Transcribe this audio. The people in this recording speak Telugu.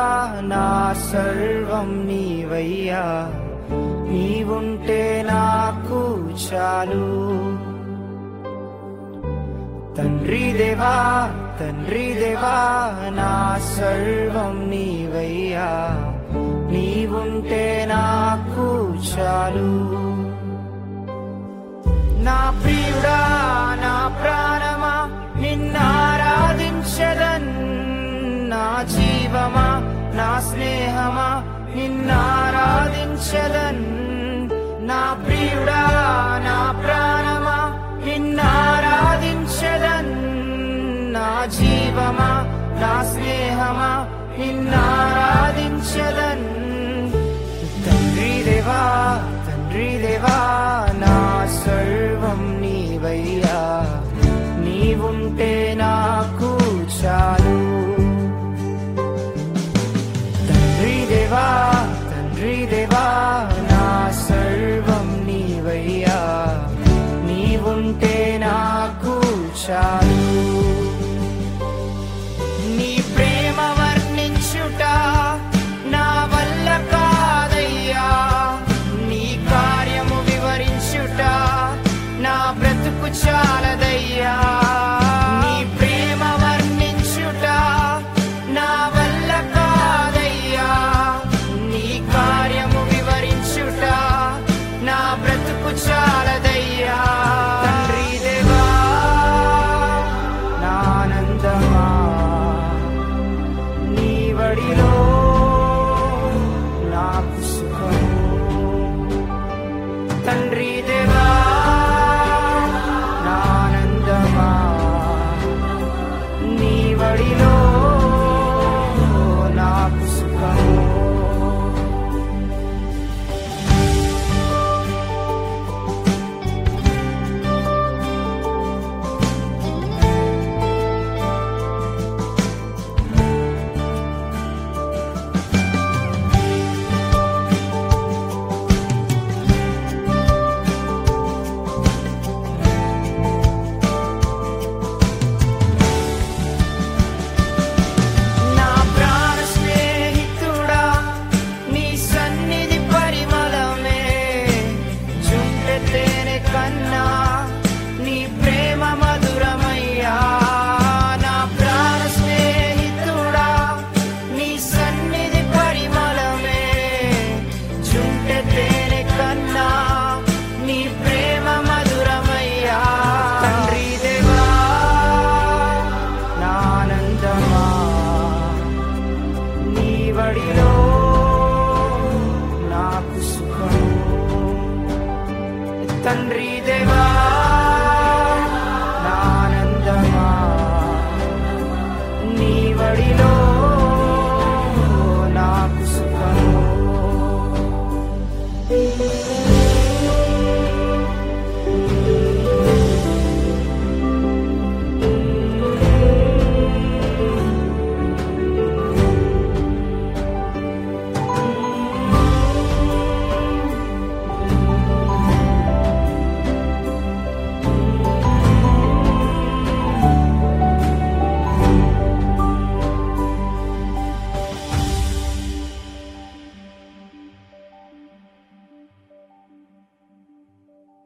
నా సర్వం నీవయ్యా నీవుంటే నాకు చాలు తండ్రి దేవా తండ్రి దేవా నా సర్వం నీవయ్యా నీవుంటే నాకు చాలు నా ప్రియుడా నా ప్రాణమా నిన్నారాధించదన్ నా జీవమా నా స్నేహమా నిన్నారాధించదన్ నా ప్రియుడా నా ప్రాణమా నిన్నారాధించదన్ నా జీవమా నా స్నేహమా నిన్నారాధించదన్ తండ్రి దేవా తండ్రి దేవా నా సర్వం నీవయ్యా నీవుంటే నాకు చాలు తండ్రి దేవా తండ్రి దేవా నా సర్వం నీవయ్యా నీవుంటే నాకు చాలు నీ ప్రేమ వర్ణించుట నా వల్ల కాదయ్యా నీ కార్యము వివరించుట నా బ్రతుకు చాలదయ్యా నీ ప్రేమ వర్ణించుట నా వల్ల కాదయ్యా నీ కార్యము వివరించుట నా బ్రతుకు చాలదయ్యా తండ్రి దేవా నా ఆనందమా నీ వడిలో నాకు సుఖము తండ్రి దేవా నా ఆనందమా నీ వడిలో నాకు సుఖము నా ప్రాణ స్నేహితుడా నీ సన్నిధి పరిమళమే చుంటె తేనె కన్నా నీ ప్రేమ మధురమయ్యా నా ప్రాణ స్నేహితుడా నీ సన్నిధి పరిమళమే చుంటె తేనె కన్నా నీ ప్రేమ మధురమయ్యా తండ్రి దేవా నా ఆనందమా నీ వడిలో నాకు సుఖము తండ్రి